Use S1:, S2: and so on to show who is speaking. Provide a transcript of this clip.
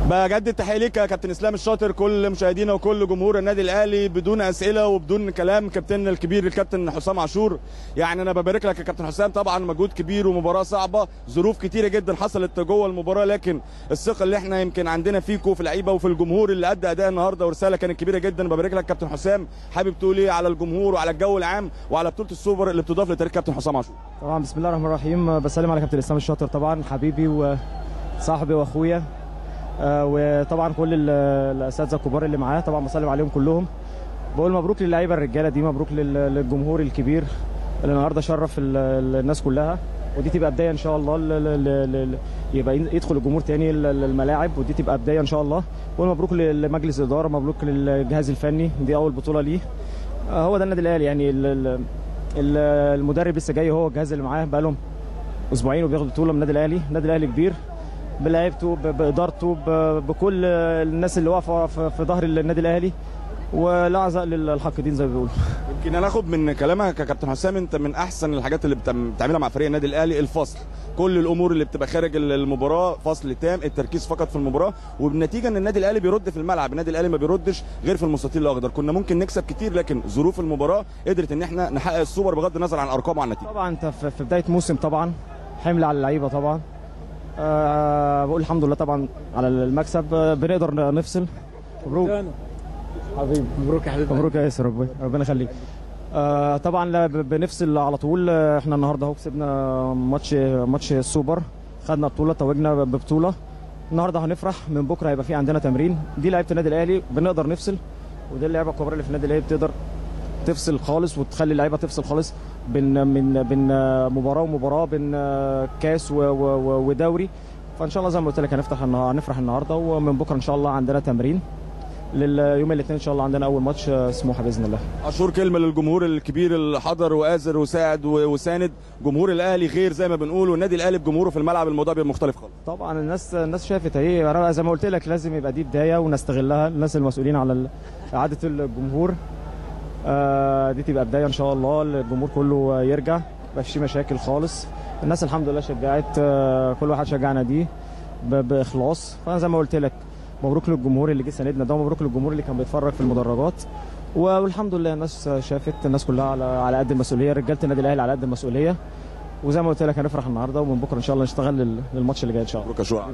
S1: بجدد تحيه ليك يا كابتن اسلام الشاطر كل مشاهدينا وكل جمهور النادي الاهلي بدون اسئله وبدون كلام كابتننا الكبير الكابتن حسام عاشور يعني انا ببارك لك يا كابتن حسام طبعا مجهود كبير ومباراه صعبه ظروف كتيره جدا حصلت جوه المباراه لكن الثقه اللي احنا يمكن عندنا فيكم في اللعيبه وفي الجمهور اللي ادى اداء النهارده ورساله كانت كبيره جدا ببارك لك كابتن حسام حابب تقول ايه على الجمهور وعلى الجو العام وعلى بطوله السوبر اللي بتضاف لتاريخ كابتن حسام عاشور
S2: طبعا بسم الله الرحمن الرحيم بسلم على كابتن اسلام الشاطر طبعا حبيبي وصاحبي واخويا آه، وطبعا كل ال- الاساتذه الكبار اللي معاه طبعا بسلم عليهم كلهم بقول مبروك للعيبه الرجاله دي مبروك لل- للجمهور الكبير اللي النهارده شرف ال- ال- الناس كلها ودي تبقى بدايه ان شاء الله ل- ل- ل- ل- يبقى يدخل الجمهور تاني ال- ال- الملاعب ودي تبقى بدايه ان شاء الله بقول مبروك لمجلس الاداره مبروك للجهاز الفني دي اول بطوله ليه آه، هو ده النادي الاهلي يعني ال- ال- ال- المدرب لسه جاي هو الجهاز اللي معاه بقالهم اسبوعين وبياخد بطوله من النادي الاهلي النادي الاهلي كبير بلعيبته ب- بادارته ب- بكل الناس اللي واقفه في في ظهر النادي الاهلي ولا عزاء للحاقدين زي ما بيقولوا
S1: يمكن انا اخد من كلامك يا كابتن حسام انت من احسن الحاجات اللي بتعم- بتعملها مع فريق النادي الاهلي الفصل كل الامور اللي بتبقى خارج ال- المباراه فصل تام التركيز فقط في المباراه وبالنتيجه ان النادي الاهلي بيرد في الملعب النادي الاهلي ما بيردش غير في المستطيل الاخضر كنا ممكن نكسب كتير لكن ظروف المباراه قدرت ان احنا نحقق السوبر بغض النظر عن الارقام وعن النتيجه
S2: طبعا انت في في بدايه موسم طبعا حمل على اللعيبه طبعا أه بقول الحمد لله طبعا على المكسب آه، بنقدر نفصل مبروك حبيبي
S3: مبروك يا حبيبي
S2: مبروك يا ياسر ربنا ربنا يخليك آه طبعا لا ب- بنفصل على طول آه، احنا النهارده اهو كسبنا ماتش ماتش السوبر خدنا بطوله توجنا ب- ببطوله النهارده هنفرح من بكره هيبقى في عندنا تمرين دي لعيبه النادي الاهلي بنقدر نفصل ودي اللعيبه الكبار اللي في النادي الاهلي بتقدر تفصل خالص وتخلي اللعيبه تفصل خالص بين من بين آه، مباراه ومباراه بين آه، كاس و- و- و- ودوري فان شاء الله زي ما قلت لك هنفتح النهار هنفرح النهارده ومن بكره ان شاء الله عندنا تمرين لليوم الاثنين ان شاء الله عندنا اول ماتش آه، سموحه باذن الله
S1: عاشور كلمه للجمهور الكبير اللي حضر وآزر وساعد و- وساند جمهور الاهلي غير زي ما بنقول والنادي الاهلي بجمهوره في الملعب الموضوع بيبقى مختلف خالص
S2: طبعا الناس الناس شافت اهي انا زي ما قلت لك لازم يبقى دي بدايه ونستغلها الناس المسؤولين على ال- اعاده الجمهور آه دي تبقى بدايه ان شاء الله الجمهور كله يرجع ما فيش مشاكل خالص الناس الحمد لله شجعت آه كل واحد شجع ناديه ب- باخلاص فانا زي ما قلت لك مبروك للجمهور اللي جه ساندنا ده ومبروك للجمهور اللي كان بيتفرج في المدرجات والحمد لله الناس شافت الناس كلها على على قد المسؤوليه رجاله النادي الاهلي على قد المسؤوليه وزي ما قلت لك هنفرح النهارده ومن بكره ان شاء الله نشتغل لل- للماتش اللي جاي ان شاء الله
S1: مبروك يا شوقي